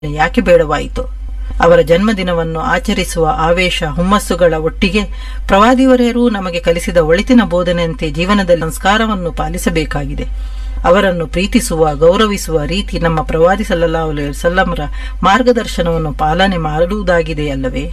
ಯಾಕೆ ಬೇಡವಾಯಿತು ಅವರ ಜನ್ಮದಿನವನ್ನು ಆಚರಿಸುವ ಆವೇಶ ಹುಮ್ಮಸ್ಸುಗಳ ಒಟ್ಟಿಗೆ ಪ್ರವಾದಿವರೆಯರೂ ನಮಗೆ ಕಲಿಸಿದ ಒಳಿತಿನ ಬೋಧನೆಯಂತೆ ಜೀವನದಲ್ಲಿ ಸಂಸ್ಕಾರವನ್ನು ಪಾಲಿಸಬೇಕಾಗಿದೆ ಅವರನ್ನು ಪ್ರೀತಿಸುವ ಗೌರವಿಸುವ ರೀತಿ ನಮ್ಮ ಪ್ರವಾದಿ ಸಲ್ಲಲ್ಲಾಹು ಅಲೈಹಿ ವಸಲ್ಲಮರ ಮಾರ್ಗದರ್ಶನವನ್ನು ಪಾಲನೆ ಮಾಡುವುದಾಗಿದೆ ಅಲ್ಲವೇ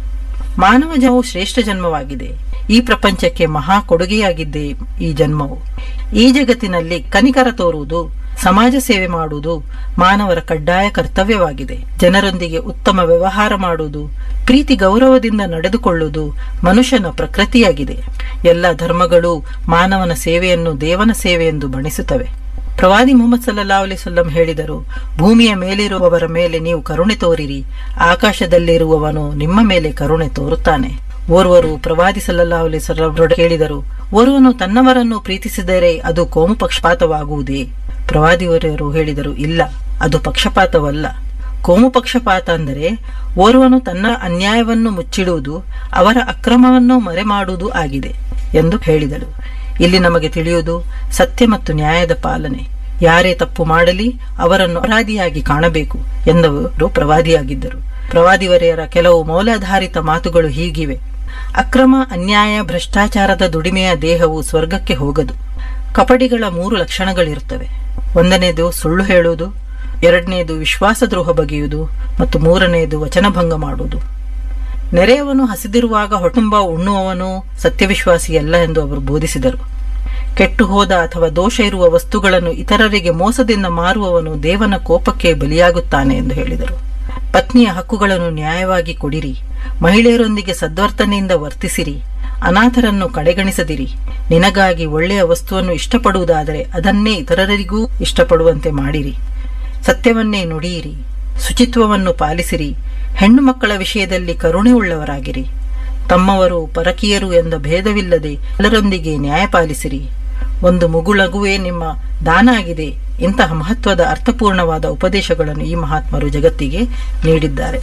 ಮಾನವ ಜನ್ಮವು ಶ್ರೇಷ್ಠ ಜನ್ಮವಾಗಿದೆ ಈ ಪ್ರಪಂಚಕ್ಕೆ ಮಹಾ ಕೊಡುಗೆಯಾಗಿದ್ದೆ ಈ ಜನ್ಮವು ಈ ಜಗತ್ತಿನಲ್ಲಿ ಕನಿಕರ ತೋರುವುದು ಸಮಾಜ ಸೇವೆ ಮಾಡುವುದು ಮಾನವರ ಕಡ್ಡಾಯ ಕರ್ತವ್ಯವಾಗಿದೆ ಜನರೊಂದಿಗೆ ಉತ್ತಮ ವ್ಯವಹಾರ ಮಾಡುವುದು ಪ್ರೀತಿ ಗೌರವದಿಂದ ನಡೆದುಕೊಳ್ಳುವುದು ಮನುಷ್ಯನ ಪ್ರಕೃತಿಯಾಗಿದೆ ಎಲ್ಲ ಧರ್ಮಗಳು ಮಾನವನ ಸೇವೆಯನ್ನು ದೇವನ ಸೇವೆ ಎಂದು ಬಣಿಸುತ್ತವೆ ಪ್ರವಾದಿ ಮುಹಮ್ಮದ್ ಸಲ್ಲಾ ಅಲಿಸಲ್ಲಂ ಹೇಳಿದರು ಭೂಮಿಯ ಮೇಲಿರುವವರ ಮೇಲೆ ನೀವು ಕರುಣೆ ತೋರಿರಿ ಆಕಾಶದಲ್ಲಿರುವವನು ನಿಮ್ಮ ಮೇಲೆ ಕರುಣೆ ತೋರುತ್ತಾನೆ ಓರ್ವರು ಪ್ರವಾದಿ ಸಲ್ಲಾ ಅಲಿಸಲ್ಲಂ ಹೇಳಿದರು ಓರ್ವನು ತನ್ನವರನ್ನು ಪ್ರೀತಿಸಿದರೆ ಅದು ಕೋಮು ಪಕ್ಷಪಾತವಾಗುವುದೇ ಪ್ರವಾದಿವರರು ಹೇಳಿದರು ಇಲ್ಲ ಅದು ಪಕ್ಷಪಾತವಲ್ಲ ಕೋಮು ಪಕ್ಷಪಾತ ಅಂದರೆ ಓರ್ವನು ತನ್ನ ಅನ್ಯಾಯವನ್ನು ಮುಚ್ಚಿಡುವುದು ಅವರ ಅಕ್ರಮವನ್ನು ಮರೆಮಾಡುವುದು ಆಗಿದೆ ಎಂದು ಹೇಳಿದರು ಇಲ್ಲಿ ನಮಗೆ ತಿಳಿಯುವುದು ಸತ್ಯ ಮತ್ತು ನ್ಯಾಯದ ಪಾಲನೆ ಯಾರೇ ತಪ್ಪು ಮಾಡಲಿ ಅವರನ್ನು ಅಪರಾಧಿಯಾಗಿ ಕಾಣಬೇಕು ಎಂದವರು ಪ್ರವಾದಿಯಾಗಿದ್ದರು ಪ್ರವಾದಿವರೆಯರ ಕೆಲವು ಮೌಲಾಧಾರಿತ ಮಾತುಗಳು ಹೀಗಿವೆ ಅಕ್ರಮ ಅನ್ಯಾಯ ಭ್ರಷ್ಟಾಚಾರದ ದುಡಿಮೆಯ ದೇಹವು ಸ್ವರ್ಗಕ್ಕೆ ಹೋಗದು ಕಪಟಿಗಳ ಮೂರು ಲಕ್ಷಣಗಳಿರುತ್ತವೆ ಒಂದನೇದು ಸುಳ್ಳು ಹೇಳುವುದು ಎರಡನೇದು ವಿಶ್ವಾಸದ್ರೋಹ ಬಗೆಯುವುದು ಮತ್ತು ಮೂರನೆಯದು ವಚನಭಂಗ ಮಾಡುವುದು ನೆರೆಯವನು ಹಸಿದಿರುವಾಗ ಹೊಟ್ಟುಂಬ ಉಣ್ಣುವವನು ಸತ್ಯವಿಶ್ವಾಸಿಯಲ್ಲ ಎಂದು ಅವರು ಬೋಧಿಸಿದರು ಕೆಟ್ಟು ಹೋದ ಅಥವಾ ದೋಷ ಇರುವ ವಸ್ತುಗಳನ್ನು ಇತರರಿಗೆ ಮೋಸದಿಂದ ಮಾರುವವನು ದೇವನ ಕೋಪಕ್ಕೆ ಬಲಿಯಾಗುತ್ತಾನೆ ಎಂದು ಹೇಳಿದರು ಪತ್ನಿಯ ಹಕ್ಕುಗಳನ್ನು ನ್ಯಾಯವಾಗಿ ಕೊಡಿರಿ ಮಹಿಳೆಯರೊಂದಿಗೆ ಸದ್ವರ್ತನೆಯಿಂದ ವರ್ತಿಸಿರಿ ಅನಾಥರನ್ನು ಕಡೆಗಣಿಸದಿರಿ ನಿನಗಾಗಿ ಒಳ್ಳೆಯ ವಸ್ತುವನ್ನು ಇಷ್ಟಪಡುವುದಾದರೆ ಅದನ್ನೇ ಇತರರಿಗೂ ಇಷ್ಟಪಡುವಂತೆ ಮಾಡಿರಿ ಸತ್ಯವನ್ನೇ ನುಡಿಯಿರಿ ಶುಚಿತ್ವವನ್ನು ಪಾಲಿಸಿರಿ ಹೆಣ್ಣು ಮಕ್ಕಳ ವಿಷಯದಲ್ಲಿ ಕರುಣೆ ಉಳ್ಳವರಾಗಿರಿ ತಮ್ಮವರು ಪರಕೀಯರು ಎಂದ ಭೇದವಿಲ್ಲದೆ ಎಲ್ಲರೊಂದಿಗೆ ನ್ಯಾಯ ಪಾಲಿಸಿರಿ ಒಂದು ಮುಗುಳಗುವೇ ನಿಮ್ಮ ದಾನ ಆಗಿದೆ ಇಂತಹ ಮಹತ್ವದ ಅರ್ಥಪೂರ್ಣವಾದ ಉಪದೇಶಗಳನ್ನು ಈ ಮಹಾತ್ಮರು ಜಗತ್ತಿಗೆ ನೀಡಿದ್ದಾರೆ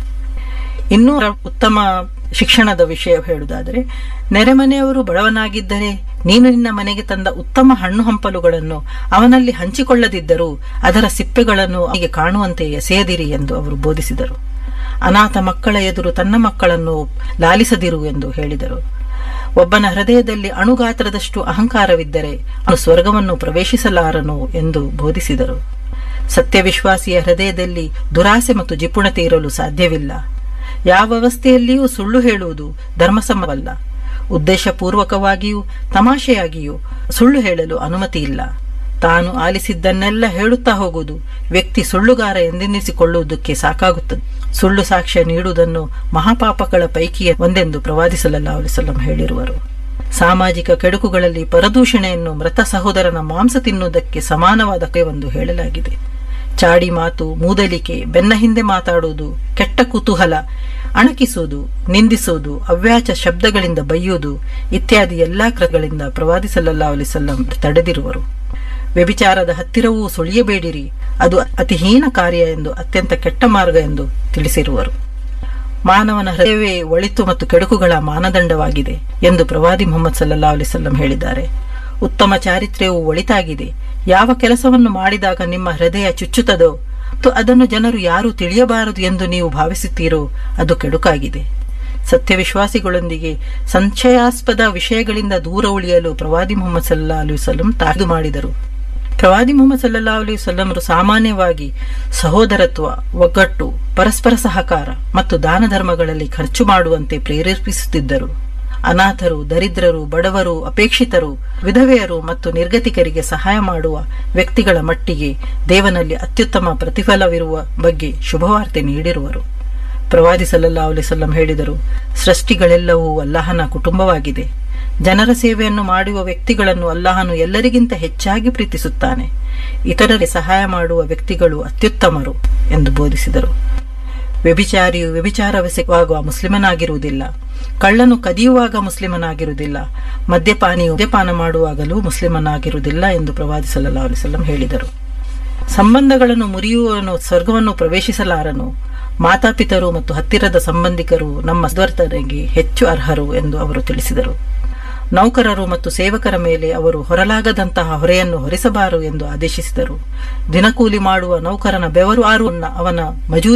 ಇನ್ನೂ ಉತ್ತಮ ಶಿಕ್ಷಣದ ವಿಷಯ ಹೇಳುವುದಾದರೆ ನೆರೆಮನೆಯವರು ಬಡವನಾಗಿದ್ದರೆ ನೀನು ನಿನ್ನ ಮನೆಗೆ ತಂದ ಉತ್ತಮ ಹಣ್ಣು ಹಂಪಲುಗಳನ್ನು ಅವನಲ್ಲಿ ಹಂಚಿಕೊಳ್ಳದಿದ್ದರೂ ಅದರ ಸಿಪ್ಪೆಗಳನ್ನು ಅವನಿಗೆ ಕಾಣುವಂತೆ ಎಸೆಯದಿರಿ ಎಂದು ಅವರು ಬೋಧಿಸಿದರು ಅನಾಥ ಮಕ್ಕಳ ಎದುರು ತನ್ನ ಮಕ್ಕಳನ್ನು ಲಾಲಿಸದಿರು ಎಂದು ಹೇಳಿದರು ಒಬ್ಬನ ಹೃದಯದಲ್ಲಿ ಅಣುಗಾತ್ರದಷ್ಟು ಅಹಂಕಾರವಿದ್ದರೆ ಅವನು ಸ್ವರ್ಗವನ್ನು ಪ್ರವೇಶಿಸಲಾರನು ಎಂದು ಬೋಧಿಸಿದರು ಸತ್ಯವಿಶ್ವಾಸಿಯ ಹೃದಯದಲ್ಲಿ ದುರಾಸೆ ಮತ್ತು ಜಿಪುಣತೆ ಇರಲು ಸಾಧ್ಯವಿಲ್ಲ ಯಾವ ಅವಸ್ಥೆಯಲ್ಲಿಯೂ ಸುಳ್ಳು ಹೇಳುವುದು ಧರ್ಮಸಮ್ಮವಲ್ಲ ಉದ್ದೇಶಪೂರ್ವಕವಾಗಿಯೂ ತಮಾಷೆಯಾಗಿಯೂ ಸುಳ್ಳು ಹೇಳಲು ಅನುಮತಿ ಇಲ್ಲ ತಾನು ಆಲಿಸಿದ್ದನ್ನೆಲ್ಲ ಹೇಳುತ್ತಾ ಹೋಗುವುದು ವ್ಯಕ್ತಿ ಸುಳ್ಳುಗಾರ ಎಂದೆನ್ನಿಸಿಕೊಳ್ಳುವುದಕ್ಕೆ ಸಾಕಾಗುತ್ತದೆ ಸುಳ್ಳು ಸಾಕ್ಷ್ಯ ನೀಡುವುದನ್ನು ಮಹಾಪಾಪಗಳ ಪೈಕಿ ಒಂದೆಂದು ಪ್ರವಾದಿ ಸಲ್ಲಲ್ಲಾಹು ಅಲೈಹಿ ವಸಲ್ಲಂ ಹೇಳಿರುವರು ಸಾಮಾಜಿಕ ಕೆಡುಕುಗಳಲ್ಲಿ ಪರದೂಷಣೆಯನ್ನು ಮೃತ ಸಹೋದರನ ಮಾಂಸ ತಿನ್ನುವುದಕ್ಕೆ ಸಮಾನವಾದ ಒಂದು ಹೇಳಲಾಗಿದೆ ಚಾಡಿ ಮಾತು ಮೂದಲಿಕೆ ಬೆನ್ನ ಹಿಂದೆ ಮಾತಾಡುವುದು ಕೆಟ್ಟ ಕುತೂಹಲ ಅಣಕಿಸುವುದು ನಿಂದಿಸುವುದು ಅವ್ಯಾಚ ಶಬ್ದಗಳಿಂದ ಬೈಯುವುದು ಇತ್ಯಾದಿ ಎಲ್ಲಾ ಕ್ರಮಗಳಿಂದ ಪ್ರವಾದಿ ಸಲ್ಲಲ್ಲಾಹು ಅಲೈಹಿ ವಸಲ್ಲಂ ತಡೆದಿರುವರು ವ್ಯಭಿಚಾರದ ಹತ್ತಿರವೂ ಸುಳಿಯಬೇಡಿರಿ ಅದು ಅತಿಹೀನ ಕಾರ್ಯ ಎಂದು ಅತ್ಯಂತ ಕೆಟ್ಟ ಮಾರ್ಗ ಎಂದು ತಿಳಿಸಿರುವರು ಮಾನವನ ಹೃದಯವೇ ಒಳಿತು ಮತ್ತು ಕೆಡುಕುಗಳ ಮಾನದಂಡವಾಗಿದೆ ಎಂದು ಪ್ರವಾದಿ ಮುಹಮ್ಮದ್ ಸಲ್ಲಾ ಅಲಿಸಲ್ಲಂ ಹೇಳಿದ್ದಾರೆ ಉತ್ತಮ ಚಾರಿತ್ರ್ಯವು ಒಳಿತಾಗಿದೆ ಯಾವ ಕೆಲಸವನ್ನು ಮಾಡಿದಾಗ ನಿಮ್ಮ ಹೃದಯ ಚುಚ್ಚುತ್ತದೋ ಮತ್ತು ಅದನ್ನು ಜನರು ಯಾರೂ ತಿಳಿಯಬಾರದು ಎಂದು ನೀವು ಭಾವಿಸುತ್ತೀರೋ ಅದು ಕೆಡುಕಾಗಿದೆ ಸತ್ಯವಿಶ್ವಾಸಿಗಳೊಂದಿಗೆ ಸಂಶಯಾಸ್ಪದ ವಿಷಯಗಳಿಂದ ದೂರ ಉಳಿಯಲು ಪ್ರವಾದಿ ಮುಹಮ್ಮದ್ ಸಲ್ಲಾ ಅಲಿ ವಸಲ್ಲಂ ತಾಕೀದು ಮಾಡಿದರು ಪ್ರವಾದಿ ಮುಹಮ್ಮದ್ ಸಲ್ಲಾ ಅಲಿ ವಸಲ್ಲಮರು ಸಾಮಾನ್ಯವಾಗಿ ಸಹೋದರತ್ವ ಒಗ್ಗಟ್ಟು ಪರಸ್ಪರ ಸಹಕಾರ ಮತ್ತು ದಾನ ಧರ್ಮಗಳಲ್ಲಿ ಖರ್ಚು ಮಾಡುವಂತೆ ಪ್ರೇರೇಪಿಸುತ್ತಿದ್ದರು ಅನಾಥರು ದರಿದ್ರರು ಬಡವರು ಅಪೇಕ್ಷಿತರು ವಿಧವೆಯರು ಮತ್ತು ನಿರ್ಗತಿಕರಿಗೆ ಸಹಾಯ ಮಾಡುವ ವ್ಯಕ್ತಿಗಳ ಮಟ್ಟಿಗೆ ದೇವನಲ್ಲಿ ಅತ್ಯುತ್ತಮ ಪ್ರತಿಫಲವಿರುವ ಬಗ್ಗೆ ಶುಭವಾರ್ತೆ ನೀಡಿರುವರು ಪ್ರವಾದಿ ಸಲ್ಲಲ್ಲಾ ಅಲಿಸಲ್ಲಂ ಹೇಳಿದರು ಸೃಷ್ಟಿಗಳೆಲ್ಲವೂ ಅಲ್ಲಾಹನ ಕುಟುಂಬವಾಗಿದೆ ಜನರ ಸೇವೆಯನ್ನು ಮಾಡುವ ವ್ಯಕ್ತಿಗಳನ್ನು ಅಲ್ಲಾಹನು ಎಲ್ಲರಿಗಿಂತ ಹೆಚ್ಚಾಗಿ ಪ್ರೀತಿಸುತ್ತಾನೆ ಇತರರಿಗೆ ಸಹಾಯ ಮಾಡುವ ವ್ಯಕ್ತಿಗಳು ಅತ್ಯುತ್ತಮರು ಎಂದು ಬೋಧಿಸಿದರು ವ್ಯಭಿಚಾರಿಯು ವ್ಯಭಿಚಾರವೆಸಗುವಾಗ ಮುಸ್ಲಿಮನಾಗಿರುವುದಿಲ್ಲ ಕಳ್ಳನು ಕದಿಯುವಾಗ ಮುಸ್ಲಿಮನಾಗಿರುವುದಿಲ್ಲ ಮದ್ಯಪಾನಿಯು ಮದ್ಯಪಾನ ಮಾಡುವಾಗಲೂ ಮುಸ್ಲಿಮನಾಗಿರುವುದಿಲ್ಲ ಎಂದು ಪ್ರವಾದಿ ಸಲ್ಲಾ ಅಲಿಸಲ್ಲಂ ಹೇಳಿದರು ಸಂಬಂಧಗಳನ್ನು ಮುರಿಯುವವನು ಸ್ವರ್ಗವನ್ನು ಪ್ರವೇಶಿಸಲಾರನು ಮಾತಾಪಿತರು ಮತ್ತು ಹತ್ತಿರದ ಸಂಬಂಧಿಕರು ನಮ್ಮ ಸ್ವಾರ್ಥನೆಗೆ ಹೆಚ್ಚು ಅರ್ಹರು ಎಂದು ಅವರು ತಿಳಿಸಿದರು ನೌಕರರು ಮತ್ತು ಸೇವಕರ ಮೇಲೆ ಅವರು ಹೊರಲಾಗದಂತಹ ಹೊರೆಯನ್ನು ಹೊರಿಸಬಾರು ಎಂದು ಆದೇಶಿಸಿದರು ದಿನಕೂಲಿ ಮಾಡುವ ನೌಕರನ ಬೆವರು ಆರು ಅವನ ಮಜೂರಿ